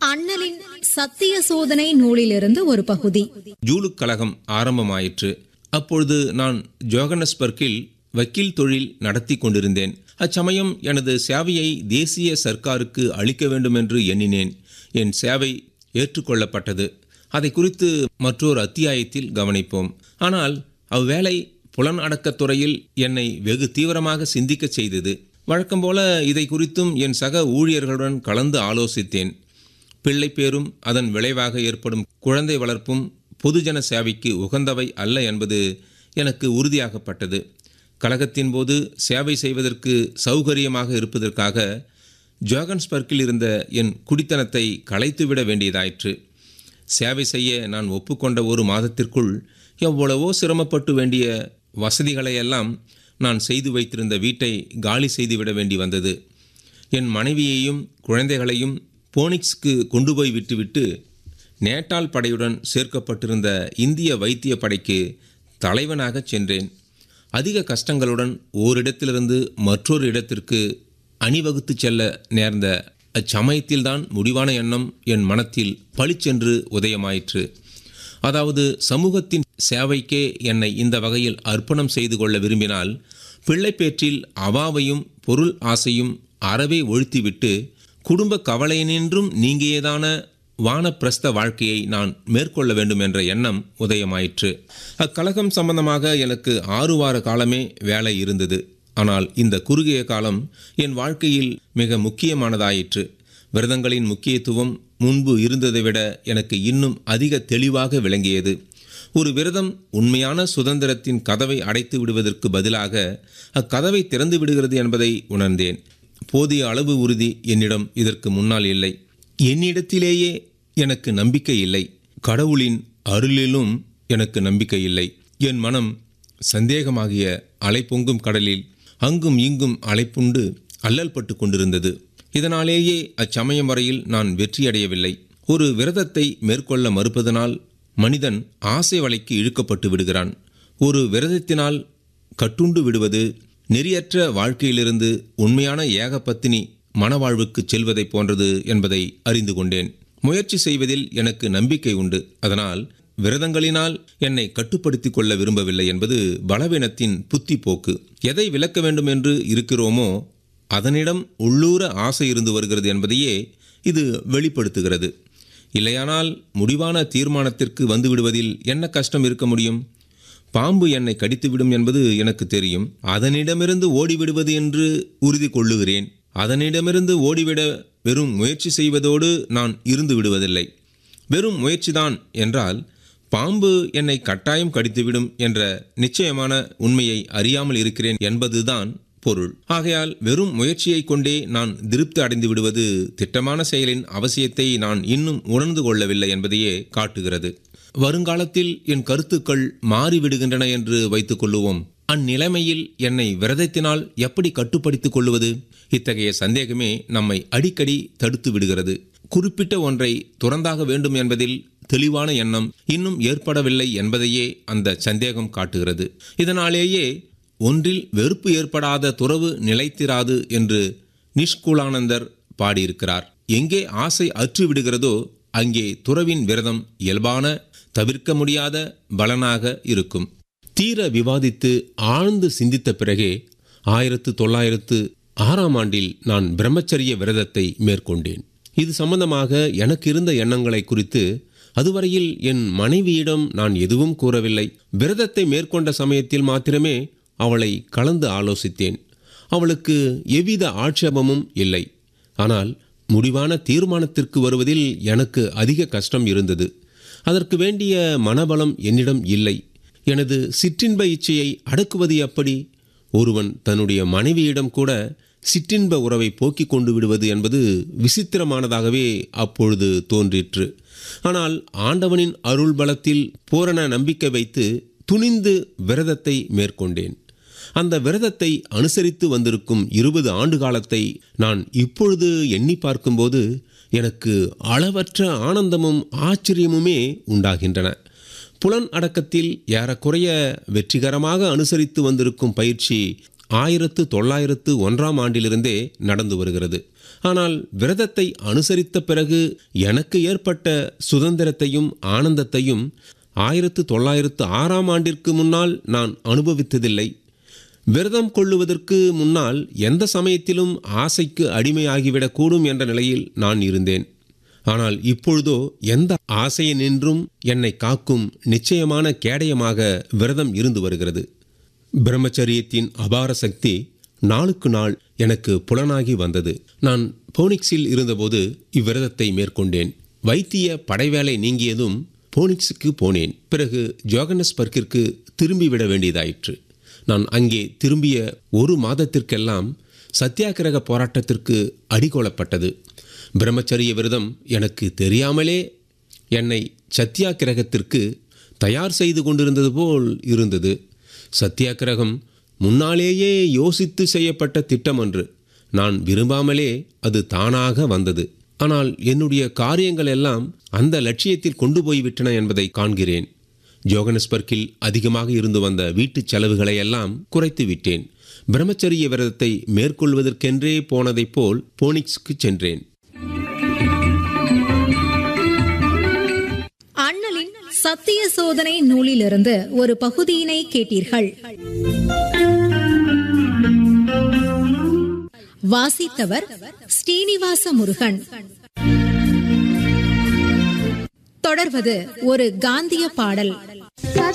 அண்ணலின் சத்திய சோதனை நூலிலிருந்து ஒரு பகுதி ஜூலுக் கழகம் ஆரம்பமாயிற்று அப்பொழுது நான் ஜோகனஸ்பர்க்கில் வக்கீல் தொழில் நடத்தி கொண்டிருந்தேன் அச்சமயம் எனது சேவையை தேசிய சர்க்காருக்கு அளிக்க வேண்டும் என்று எண்ணினேன் என் சேவை ஏற்றுக்கொள்ளப்பட்டது அதை குறித்து மற்றொரு அத்தியாயத்தில் கவனிப்போம் ஆனால் அவ்வேளை புலன் அடக்கத் துறையில் என்னை வெகு தீவிரமாக சிந்திக்கச் செய்தது வழக்கம் போல இதை குறித்தும் என் சக ஊழியர்களுடன் கலந்து ஆலோசித்தேன் பிள்ளை பேரும் அதன் விளைவாக ஏற்படும் குழந்தை வளர்ப்பும் பொதுஜன சேவைக்கு உகந்தவை அல்ல என்பது எனக்கு உறுதியாகப்பட்டது கழகத்தின் போது சேவை செய்வதற்கு சௌகரியமாக இருப்பதற்காக ஜோகன்ஸ்பர்க்கில் இருந்த என் குடித்தனத்தை களைத்துவிட வேண்டியதாயிற்று சேவை செய்ய நான் ஒப்புக்கொண்ட ஒரு மாதத்திற்குள் எவ்வளவோ சிரமப்பட்டு வேண்டிய வசதிகளையெல்லாம் நான் செய்து வைத்திருந்த வீட்டை காலி செய்துவிட வேண்டி வந்தது என் மனைவியையும் குழந்தைகளையும் போனிக்ஸ்க்கு கொண்டு போய் விட்டுவிட்டு நேட்டால் படையுடன் சேர்க்கப்பட்டிருந்த இந்திய வைத்திய படைக்கு தலைவனாகச் சென்றேன் அதிக கஷ்டங்களுடன் ஓரிடத்திலிருந்து மற்றொரு இடத்திற்கு அணிவகுத்து செல்ல நேர்ந்த அச்சமயத்தில்தான் முடிவான எண்ணம் என் மனத்தில் பளிச்சென்று உதயமாயிற்று அதாவது சமூகத்தின் சேவைக்கே என்னை இந்த வகையில் அர்ப்பணம் செய்து கொள்ள விரும்பினால் பிள்ளைப்பேற்றில் அவாவையும் பொருள் ஆசையும் அறவே ஒழித்துவிட்டு குடும்ப கவலையினின்றும் நீங்கியதான வானப்பிரஸ்த வாழ்க்கையை நான் மேற்கொள்ள வேண்டும் என்ற எண்ணம் உதயமாயிற்று அக்கழகம் சம்பந்தமாக எனக்கு ஆறு வார காலமே வேலை இருந்தது ஆனால் இந்த குறுகிய காலம் என் வாழ்க்கையில் மிக முக்கியமானதாயிற்று விரதங்களின் முக்கியத்துவம் முன்பு இருந்ததை விட எனக்கு இன்னும் அதிக தெளிவாக விளங்கியது ஒரு விரதம் உண்மையான சுதந்திரத்தின் கதவை அடைத்து விடுவதற்கு பதிலாக அக்கதவை திறந்து விடுகிறது என்பதை உணர்ந்தேன் போதிய அளவு உறுதி என்னிடம் இதற்கு முன்னால் இல்லை என்னிடத்திலேயே எனக்கு நம்பிக்கை இல்லை கடவுளின் அருளிலும் எனக்கு நம்பிக்கை இல்லை என் மனம் சந்தேகமாகிய அலைப்பொங்கும் கடலில் அங்கும் இங்கும் அலைப்புண்டு அல்லல் பட்டு கொண்டிருந்தது இதனாலேயே அச்சமயம் வரையில் நான் வெற்றியடையவில்லை ஒரு விரதத்தை மேற்கொள்ள மறுப்பதனால் மனிதன் ஆசை வலைக்கு இழுக்கப்பட்டு விடுகிறான் ஒரு விரதத்தினால் கட்டுண்டு விடுவது நெறியற்ற வாழ்க்கையிலிருந்து உண்மையான ஏக பத்தினி மனவாழ்வுக்கு செல்வதை போன்றது என்பதை அறிந்து கொண்டேன் முயற்சி செய்வதில் எனக்கு நம்பிக்கை உண்டு அதனால் விரதங்களினால் என்னை கட்டுப்படுத்திக் கொள்ள விரும்பவில்லை என்பது பலவீனத்தின் புத்தி போக்கு எதை விளக்க வேண்டும் என்று இருக்கிறோமோ அதனிடம் உள்ளூர ஆசை இருந்து வருகிறது என்பதையே இது வெளிப்படுத்துகிறது இல்லையானால் முடிவான தீர்மானத்திற்கு வந்துவிடுவதில் என்ன கஷ்டம் இருக்க முடியும் பாம்பு என்னை கடித்துவிடும் என்பது எனக்கு தெரியும் அதனிடமிருந்து ஓடிவிடுவது என்று உறுதி கொள்ளுகிறேன் அதனிடமிருந்து ஓடிவிட வெறும் முயற்சி செய்வதோடு நான் இருந்து விடுவதில்லை வெறும் முயற்சிதான் என்றால் பாம்பு என்னை கட்டாயம் கடித்துவிடும் என்ற நிச்சயமான உண்மையை அறியாமல் இருக்கிறேன் என்பதுதான் பொருள் ஆகையால் வெறும் முயற்சியை கொண்டே நான் திருப்தி அடைந்து விடுவது திட்டமான செயலின் அவசியத்தை நான் இன்னும் உணர்ந்து கொள்ளவில்லை என்பதையே காட்டுகிறது வருங்காலத்தில் என் கருத்துக்கள் மாறிவிடுகின்றன என்று வைத்துக் கொள்ளுவோம் அந்நிலைமையில் என்னை விரதத்தினால் எப்படி கட்டுப்படுத்திக் கொள்வது இத்தகைய சந்தேகமே நம்மை அடிக்கடி தடுத்து விடுகிறது குறிப்பிட்ட ஒன்றை துறந்தாக வேண்டும் என்பதில் தெளிவான எண்ணம் இன்னும் ஏற்படவில்லை என்பதையே அந்த சந்தேகம் காட்டுகிறது இதனாலேயே ஒன்றில் வெறுப்பு ஏற்படாத துறவு நிலைத்திராது என்று நிஷ்குலானந்தர் பாடியிருக்கிறார் எங்கே ஆசை அற்று விடுகிறதோ அங்கே துறவின் விரதம் இயல்பான தவிர்க்க முடியாத பலனாக இருக்கும் தீர விவாதித்து ஆழ்ந்து சிந்தித்த பிறகே ஆயிரத்து தொள்ளாயிரத்து ஆறாம் ஆண்டில் நான் பிரம்மச்சரிய விரதத்தை மேற்கொண்டேன் இது சம்பந்தமாக எனக்கு இருந்த எண்ணங்களை குறித்து அதுவரையில் என் மனைவியிடம் நான் எதுவும் கூறவில்லை விரதத்தை மேற்கொண்ட சமயத்தில் மாத்திரமே அவளை கலந்து ஆலோசித்தேன் அவளுக்கு எவ்வித ஆட்சேபமும் இல்லை ஆனால் முடிவான தீர்மானத்திற்கு வருவதில் எனக்கு அதிக கஷ்டம் இருந்தது அதற்கு வேண்டிய மனபலம் என்னிடம் இல்லை எனது சிற்றின்ப இச்சையை அடக்குவது எப்படி ஒருவன் தன்னுடைய மனைவியிடம் கூட சிற்றின்ப உறவை போக்கிக் கொண்டு விடுவது என்பது விசித்திரமானதாகவே அப்பொழுது தோன்றிற்று ஆனால் ஆண்டவனின் அருள் பலத்தில் பூரண நம்பிக்கை வைத்து துணிந்து விரதத்தை மேற்கொண்டேன் அந்த விரதத்தை அனுசரித்து வந்திருக்கும் இருபது ஆண்டு காலத்தை நான் இப்பொழுது எண்ணி பார்க்கும்போது எனக்கு அளவற்ற ஆனந்தமும் ஆச்சரியமுமே உண்டாகின்றன புலன் அடக்கத்தில் ஏறக்குறைய வெற்றிகரமாக அனுசரித்து வந்திருக்கும் பயிற்சி ஆயிரத்து தொள்ளாயிரத்து ஒன்றாம் ஆண்டிலிருந்தே நடந்து வருகிறது ஆனால் விரதத்தை அனுசரித்த பிறகு எனக்கு ஏற்பட்ட சுதந்திரத்தையும் ஆனந்தத்தையும் ஆயிரத்து தொள்ளாயிரத்து ஆறாம் ஆண்டிற்கு முன்னால் நான் அனுபவித்ததில்லை விரதம் கொள்ளுவதற்கு முன்னால் எந்த சமயத்திலும் ஆசைக்கு அடிமையாகிவிடக்கூடும் என்ற நிலையில் நான் இருந்தேன் ஆனால் இப்பொழுதோ எந்த ஆசையினின்றும் என்னை காக்கும் நிச்சயமான கேடயமாக விரதம் இருந்து வருகிறது பிரம்மச்சரியத்தின் அபார சக்தி நாளுக்கு நாள் எனக்கு புலனாகி வந்தது நான் போனிக்ஸில் இருந்தபோது இவ்விரதத்தை மேற்கொண்டேன் வைத்திய படைவேலை நீங்கியதும் போனிக்ஸுக்கு போனேன் பிறகு ஜோகன்னஸ்பர்க்கிற்கு திரும்பிவிட வேண்டியதாயிற்று நான் அங்கே திரும்பிய ஒரு மாதத்திற்கெல்லாம் சத்தியாகிரக போராட்டத்திற்கு அடிகோலப்பட்டது பிரம்மச்சரிய விரதம் எனக்கு தெரியாமலே என்னை சத்தியாகிரகத்திற்கு தயார் செய்து கொண்டிருந்தது போல் இருந்தது சத்தியாகிரகம் முன்னாலேயே யோசித்து செய்யப்பட்ட திட்டம் அன்று நான் விரும்பாமலே அது தானாக வந்தது ஆனால் என்னுடைய காரியங்கள் எல்லாம் அந்த லட்சியத்தில் கொண்டு போய்விட்டன என்பதை காண்கிறேன் ஜோகனஸ்பர்க்கில் அதிகமாக இருந்து வந்த வீட்டுச் செலவுகளை எல்லாம் குறைத்து விட்டேன் பிரம்மச்சரிய விரதத்தை மேற்கொள்வதற்கென்றே போனதைப் போல் போனிக்ஸ்க்கு சென்றேன் அண்ணலின் சத்திய சோதனை நூலிலிருந்து ஒரு பகுதியினை கேட்டீர்கள் வாசித்தவர் ஸ்ரீனிவாச முருகன் தொடர்வது ஒரு காந்திய பாடல்